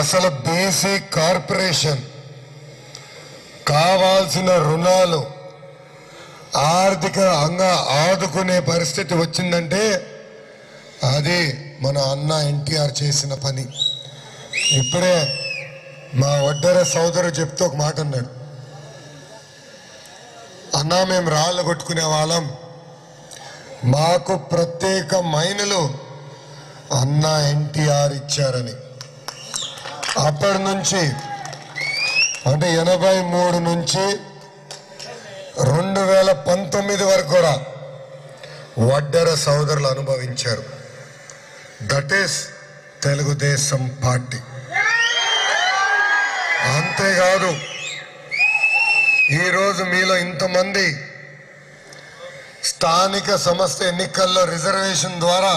అసలు BC corporation కావాల్సిన రుణాలు ఆర్థికంగా ఆదుకునే పరిస్థితి వచ్చిందంటే అది మన అన్న ఎన్టీఆర్ చేసిన పని ఇప్పుడే మా వడ్డర సోదరు చెప్తూ ఒక మాట అన్నాడు అన్నా మేము రాళ్ళు కొట్టుకునే వాళ్ళం మాకు ప్రత్యేక మైనలు అన్న ఎన్టీఆర్ ఇచ్చారని అప్పటి నుంచి అంటే ఎనభై మూడు నుంచి రెండు వేల పంతొమ్మిది వరకు కూడా వడ్డెర సోదరులు అనుభవించారు దట్ ఈస్ తెలుగుదేశం పార్టీ అంతేకాదు ఈరోజు మీలో ఇంతమంది స్థానిక సంస్థ ఎన్నికల్లో రిజర్వేషన్ ద్వారా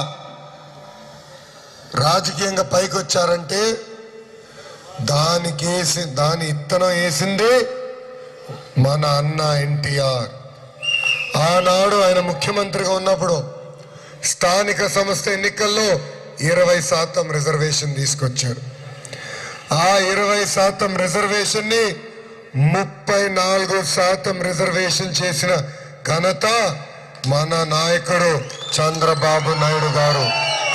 రాజకీయంగా పైకి వచ్చారంటే దానికి వేసి దాని ఇత్తనం వేసింది మన అన్న ఎన్టీఆర్ ఆనాడు ఆయన ముఖ్యమంత్రిగా ఉన్నప్పుడు స్థానిక సంస్థ ఎన్నికల్లో ఇరవై శాతం రిజర్వేషన్ తీసుకొచ్చారు ఆ ఇరవై శాతం రిజర్వేషన్ ని ముప్పై నాలుగు శాతం రిజర్వేషన్ చేసిన ఘనత మన నాయకుడు చంద్రబాబు నాయుడు గారు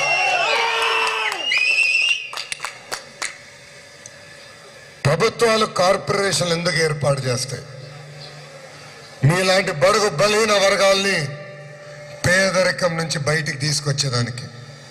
ప్రభుత్వాలు కార్పొరేషన్లు ఎందుకు ఏర్పాటు చేస్తాయి మీలాంటి బడుగు బలహీన వర్గాల్ని పేదరికం నుంచి బయటికి తీసుకొచ్చేదానికి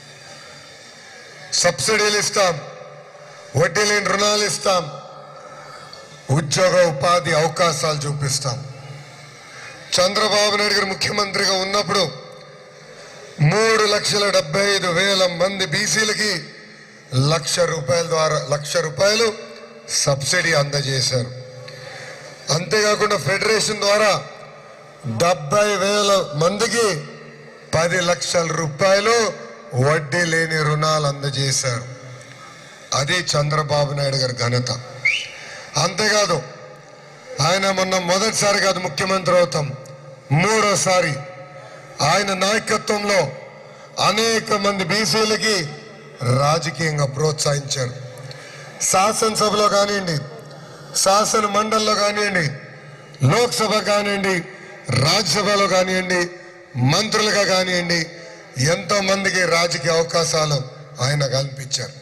సబ్సిడీలు ఇస్తాం వడ్డీ లేని రుణాలు ఇస్తాం ఉద్యోగ ఉపాధి అవకాశాలు చూపిస్తాం చంద్రబాబు నాయుడు గారు ముఖ్యమంత్రిగా ఉన్నప్పుడు మూడు లక్షల డెబ్బై ఐదు వేల మంది బీసీలకి లక్ష రూపాయల ద్వారా లక్ష రూపాయలు సబ్సిడీ అందజేశారు అంతేకాకుండా ఫెడరేషన్ ద్వారా డెబ్బై వేల మందికి పది లక్షల రూపాయలు వడ్డీ లేని రుణాలు అందజేశారు అది చంద్రబాబు నాయుడు గారి ఘనత అంతేకాదు ఆయన మొన్న మొదటిసారి కాదు ముఖ్యమంత్రి అవుతాం మూడోసారి ఆయన నాయకత్వంలో అనేక మంది బీసీలకి రాజకీయంగా ప్రోత్సహించారు శాసనసభలో కానివ్వండి శాసన మండలిలో కానివ్వండి లోక్సభ కానివ్వండి రాజ్యసభలో కానివ్వండి మంత్రులుగా కానివ్వండి ఎంతో మందికి రాజకీయ అవకాశాలు ఆయన కల్పించారు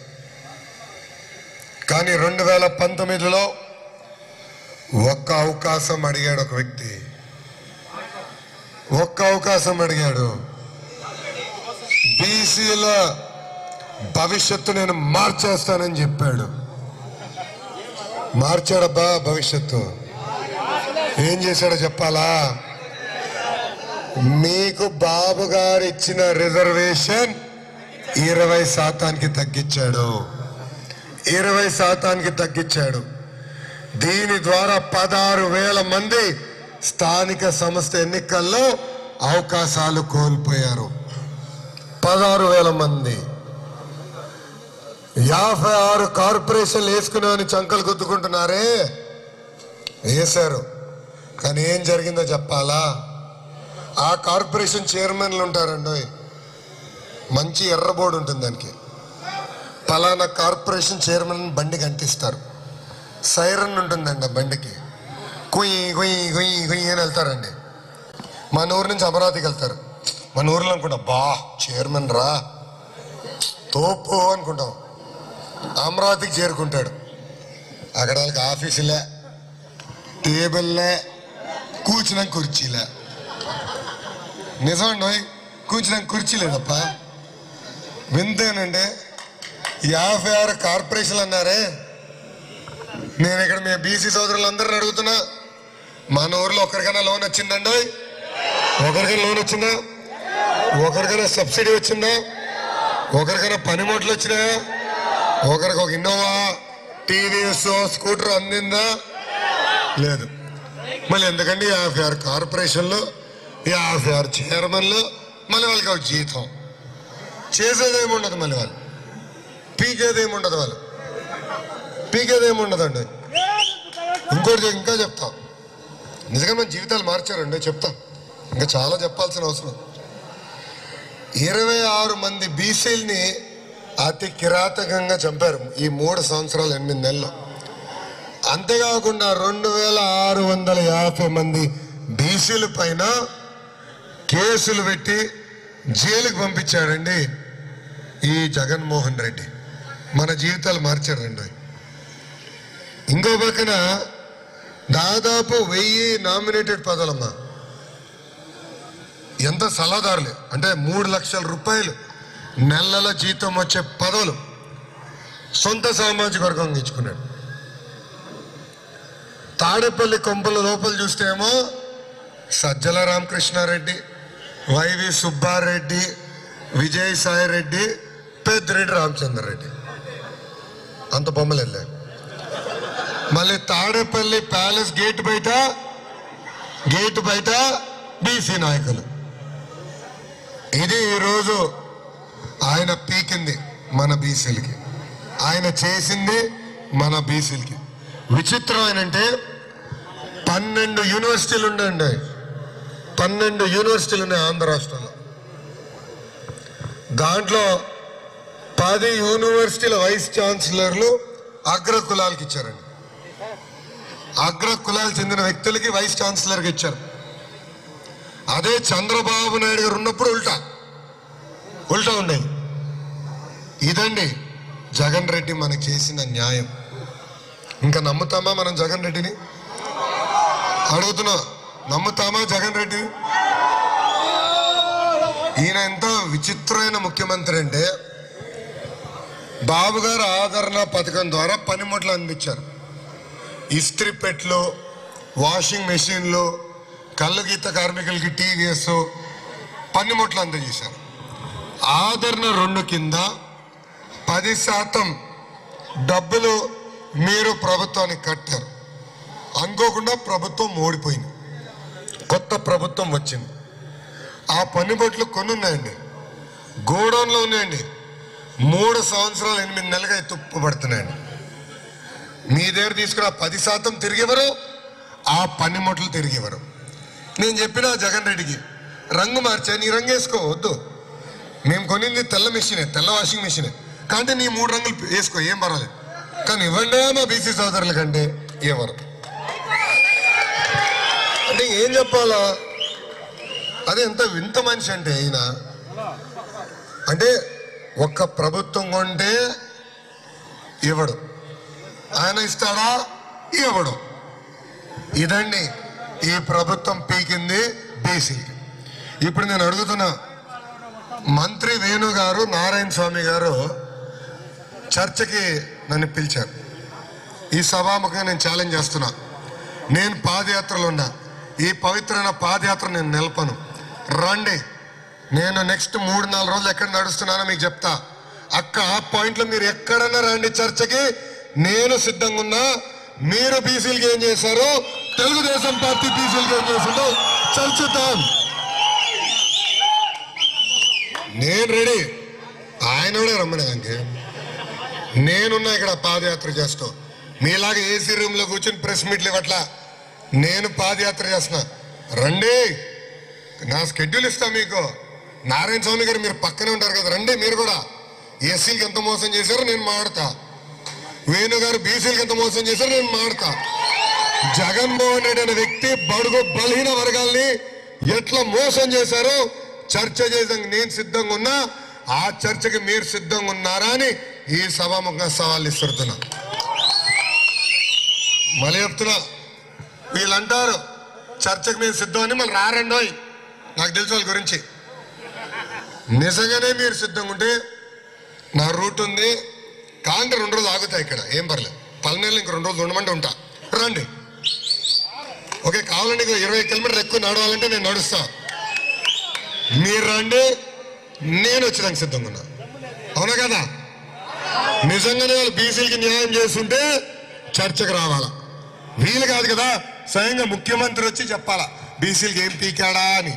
కానీ రెండు వేల పంతొమ్మిదిలో ఒక్క అవకాశం అడిగాడు ఒక వ్యక్తి ఒక్క అవకాశం అడిగాడు బీసీల భవిష్యత్తు నేను మార్చేస్తానని చెప్పాడు మార్చాడబ్బా భవిష్యత్తు ఏం చేశాడో చెప్పాలా మీకు బాబు గారు ఇచ్చిన రిజర్వేషన్ ఇరవై శాతానికి తగ్గించాడు ఇరవై శాతానికి తగ్గించాడు దీని ద్వారా పదహారు వేల మంది స్థానిక సంస్థ ఎన్నికల్లో అవకాశాలు కోల్పోయారు పదహారు వేల మంది యాభై ఆరు కార్పొరేషన్లు వేసుకున్నామని చంకలు గుద్దుకుంటున్నారే వేశారు కానీ ఏం జరిగిందో చెప్పాలా ఆ కార్పొరేషన్ చైర్మన్లు ఉంటారండి మంచి ఎర్ర బోర్డు ఉంటుంది దానికి పలానా కార్పొరేషన్ చైర్మన్ బండికి అంటిస్తారు సైరన్ ఉంటుందండి ఆ బండికి కుయ్యి కుయ్యి కుయ్యి కుయ్యి అని వెళ్తారండి మన ఊరు నుంచి అమరావతికి వెళ్తారు మన ఊర్లో అనుకుంటా బా చైర్మన్ రా తోపు అనుకుంటాం అమరావతికి చేరుకుంటాడు అక్కడ వాళ్ళకి ఆఫీసులే టేబుల్లే కూర్చున్న కుర్చీలే నిజమండి కూర్చున్న కుర్చీ లేదప్ప వింతేనండి యాభై ఆరు కార్పొరేషన్లు అన్నారే నేను ఇక్కడ మీ బీసీ సోదరులందరిని అడుగుతున్నా మన ఊర్లో ఒకరికైనా లోన్ వచ్చిందండి ఒకరికైనా లోన్ వచ్చిందా ఒకరికైనా సబ్సిడీ వచ్చిందా ఒకరికైనా పనిముట్లు వచ్చినాయా ఒకరికి ఒక ఇన్నోవా టీవీఎస్ స్కూటర్ అందిందా లేదు మళ్ళీ ఎందుకండి యాభై ఆరు కార్పొరేషన్లు యాభై ఆరు చైర్మన్లు మళ్ళీ వాళ్ళకి ఒక జీతం చేసేది ఏముండదు మళ్ళీ వాళ్ళు పీకేది ఏముండదు వాళ్ళు పీకేది ఏముండదండి ఇంకోటి చెప్- ఇంకా చెప్తా నిజంగా మన జీవితాలు మార్చారండి చెప్తా ఇంకా చాలా చెప్పాల్సిన అవసరం ఇరవై ఆరు మంది బీసీలని అతి కిరాతకంగా చంపారు ఈ మూడు సంవత్సరాలు ఎనిమిది నెలలు అంతేకాకుండా రెండు వేల ఆరు వందల యాభై మంది బీసీల పైన కేసులు పెట్టి జైలుకు పంపించాడండి ఈ జగన్మోహన్ రెడ్డి మన జీవితాలు మార్చాడండి ఇంకో పక్కన దాదాపు వెయ్యి నామినేటెడ్ పదాలమ్మా ఎంత సలహాదారులు అంటే మూడు లక్షల రూపాయలు నెల నెల జీతం వచ్చే పదవులు సొంత సామాజిక వర్గం ఇచ్చుకున్నాడు తాడేపల్లి కొంపల లోపల చూస్తేమో సజ్జల రామకృష్ణారెడ్డి వైవి సుబ్బారెడ్డి విజయసాయి రెడ్డి పెద్దిరెడ్డి రామచంద్రరెడ్డి అంత బొమ్మలు వెళ్ళాయి మళ్ళీ తాడేపల్లి ప్యాలెస్ గేట్ బయట గేట్ బయట బీసీ నాయకులు ఇది ఈరోజు ఆయన పీకింది మన బీసీలకి ఆయన చేసింది మన బీసీలకి విచిత్రం ఏంటంటే పన్నెండు యూనివర్సిటీలు ఉండండి పన్నెండు యూనివర్సిటీలు ఉన్నాయి ఆంధ్ర రాష్ట్రంలో దాంట్లో పది యూనివర్సిటీల వైస్ ఛాన్సలర్లు అగ్ర కులాలకి ఇచ్చారండి అగ్ర కులాలు చెందిన వ్యక్తులకి వైస్ ఛాన్సలర్కి ఇచ్చారు అదే చంద్రబాబు నాయుడు గారు ఉన్నప్పుడు ఉల్టా ఉల్టా ఉన్నాయి ఇదండి జగన్ రెడ్డి మనకు చేసిన న్యాయం ఇంకా నమ్ముతామా మనం జగన్ రెడ్డిని అడుగుతున్నా నమ్ముతామా జగన్ రెడ్డిని ఈయన ఎంత విచిత్రమైన ముఖ్యమంత్రి అంటే బాబు గారు ఆదరణ పథకం ద్వారా పనిముట్లు అందించారు ఇస్త్రీ పెట్లు వాషింగ్ మెషిన్లు కళ్ళు గీత కార్మికులకి టీవీఎస్ పనిముట్లు అందజేశారు ఆదరణ రెండు కింద పది శాతం డబ్బులు మీరు ప్రభుత్వానికి కట్టారు అనుకోకుండా ప్రభుత్వం ఓడిపోయింది కొత్త ప్రభుత్వం వచ్చింది ఆ పనిముట్లు కొన్ని ఉన్నాయండి గోడౌన్లో ఉన్నాయండి మూడు సంవత్సరాలు ఎనిమిది నెలలుగా తుప్పబడుతున్నాయండి మీ దగ్గర తీసుకున్న పది శాతం తిరిగివ్వరు ఆ పనిముట్లు తిరిగివ్వరు నేను చెప్పిన జగన్ రెడ్డికి రంగు మార్చా నీ రంగు వేసుకో వద్దు మేము కొనింది తెల్ల మెషినే తెల్ల వాషింగ్ మెషినే కానీ నీ మూడు రంగులు వేసుకో ఏం పర్వాలేదు కానీ ఇవ్వండి మా బీసీ సోదరుల కంటే ఇవ్వరు అంటే ఏం చెప్పాలా అదే ఎంత వింత మనిషి అంటే ఈయన అంటే ఒక్క ప్రభుత్వం కొంటే ఇవ్వడు ఆయన ఇస్తాడా ఇవ్వడు ఇదండి ఈ ప్రభుత్వం పీకింది బీసీ ఇప్పుడు నేను అడుగుతున్నా మంత్రి వేణు గారు నారాయణ స్వామి గారు చర్చకి నన్ను పిలిచారు ఈ సభాముఖంగా నేను ఛాలెంజ్ చేస్తున్నా నేను పాదయాత్రలో ఉన్నా ఈ పవిత్రమైన పాదయాత్ర నేను నిలపను రండి నేను నెక్స్ట్ మూడు నాలుగు రోజులు ఎక్కడ నడుస్తున్నానో మీకు చెప్తా అక్క ఆ పాయింట్లో మీరు ఎక్కడన్నా రండి చర్చకి నేను సిద్ధంగా ఉన్నా మీరు బీసీలకి ఏం చేశారు తెలుగుదేశం పార్టీ బీసీలకి ఏం చేసిందో చర్చిద్దాం నేను రెడీ ఆయన కూడా రమ్మని దానికి నేనున్నా ఇక్కడ పాదయాత్ర చేస్తూ మీలాగా ఏసీ రూమ్ లో కూర్చొని ప్రెస్ మీట్లు ఇవ్వట్లా నేను పాదయాత్ర చేస్తున్నా రండి నా స్కెడ్యూల్ ఇస్తా మీకు నారాయణ స్వామి గారు మీరు పక్కనే ఉంటారు కదా రండి మీరు కూడా ఎస్సీలకి ఎంత మోసం చేశారో నేను మాడతా వేణు గారు బీసీలకి ఎంత మోసం చేశారో నేను మాడతా జగన్మోహన్ రెడ్డి అనే వ్యక్తి బడుగు బలహీన వర్గాల్ని ఎట్లా మోసం చేశారో చర్చ చేసేందుకు నేను సిద్ధంగా ఉన్నా ఆ చర్చకి మీరు సిద్ధంగా ఉన్నారా అని ఈ సభాముఖంగా సవాల్ ఇస్తున్నా మళ్ళీ చెప్తున్నా వీళ్ళంటారు చర్చకు మేము సిద్ధం అని మళ్ళీ రారండోయ్ నాకు తెలుసు వాళ్ళ గురించి నిజంగానే మీరు సిద్ధంగా ఉంటే నా రూట్ ఉంది కాంటే రెండు రోజులు ఆగుతాయి ఇక్కడ ఏం పర్లేదు పల్లెలు ఇంక రెండు రోజులు ఉండమంటే ఉంటా రండి ఓకే కావాలంటే ఇంకో ఇరవై కిలోమీటర్లు ఎక్కువ నడవాలంటే నేను నడుస్తా మీరు రండి నేను వచ్చేదానికి సిద్ధంగా ఉన్నా అవునా కదా నిజంగానే వాళ్ళు బీసీలకి న్యాయం చేస్తుంటే చర్చకు రావాలా వీలు కాదు కదా స్వయంగా ముఖ్యమంత్రి వచ్చి చెప్పాలా బీసీలకి ఏం పీకాడా అని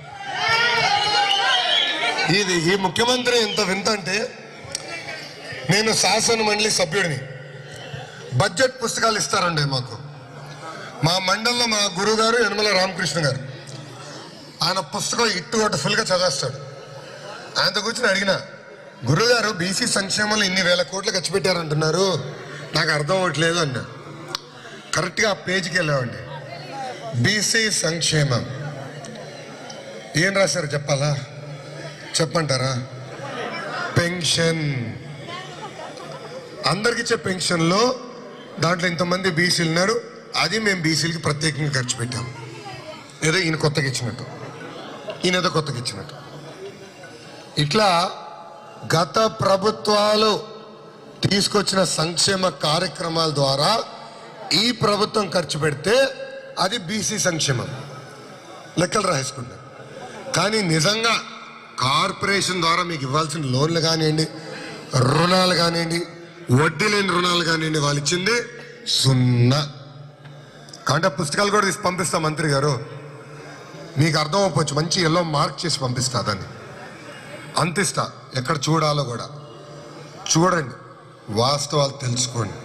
ఇది ఈ ముఖ్యమంత్రి ఎంత వింత అంటే నేను శాసన మండలి సభ్యుడిని బడ్జెట్ పుస్తకాలు ఇస్తారండి మాకు మా మండలంలో మా గురువు గారు యనమల రామకృష్ణ గారు ఆయన పుస్తకం ఇట్టు ఒకటి ఫుల్గా చదివేస్తాడు ఆయనతో కూర్చొని అడిగిన గురుగారు బీసీ సంక్షేమంలో ఇన్ని వేల కోట్లు ఖర్చు పెట్టారంటున్నారు నాకు అర్థం అవ్వట్లేదు అన్నా కరెక్ట్గా ఆ పేజీకి వెళ్ళామండి బీసీ సంక్షేమం ఏం రాశారు చెప్పాలా చెప్పంటారా పెన్షన్ అందరికి ఇచ్చే పెన్షన్లో దాంట్లో ఇంతమంది బీసీలు ఉన్నారు అది మేము బీసీలకి ప్రత్యేకంగా ఖర్చు పెట్టాం ఏదో ఈయన కొత్తగా ఇచ్చినట్టు ఈయన ఏదో కొత్తగా ఇచ్చినట్టు ఇట్లా గత ప్రభుత్వాలు తీసుకొచ్చిన సంక్షేమ కార్యక్రమాల ద్వారా ఈ ప్రభుత్వం ఖర్చు పెడితే అది బీసీ సంక్షేమం లెక్కలు రాసుకుంటాం కానీ నిజంగా కార్పొరేషన్ ద్వారా మీకు ఇవ్వాల్సిన లోన్లు కానివ్వండి రుణాలు కానివ్వండి వడ్డీ లేని రుణాలు కానివ్వండి వాళ్ళు ఇచ్చింది సున్నా కాబట్టి ఆ పుస్తకాలు కూడా తీసి పంపిస్తా మంత్రి గారు మీకు అర్థం అవ్వచ్చు మంచి ఎల్లో మార్క్ చేసి పంపిస్తా దాన్ని అంతిస్తా ఎక్కడ చూడాలో కూడా చూడండి వాస్తవాలు తెలుసుకోండి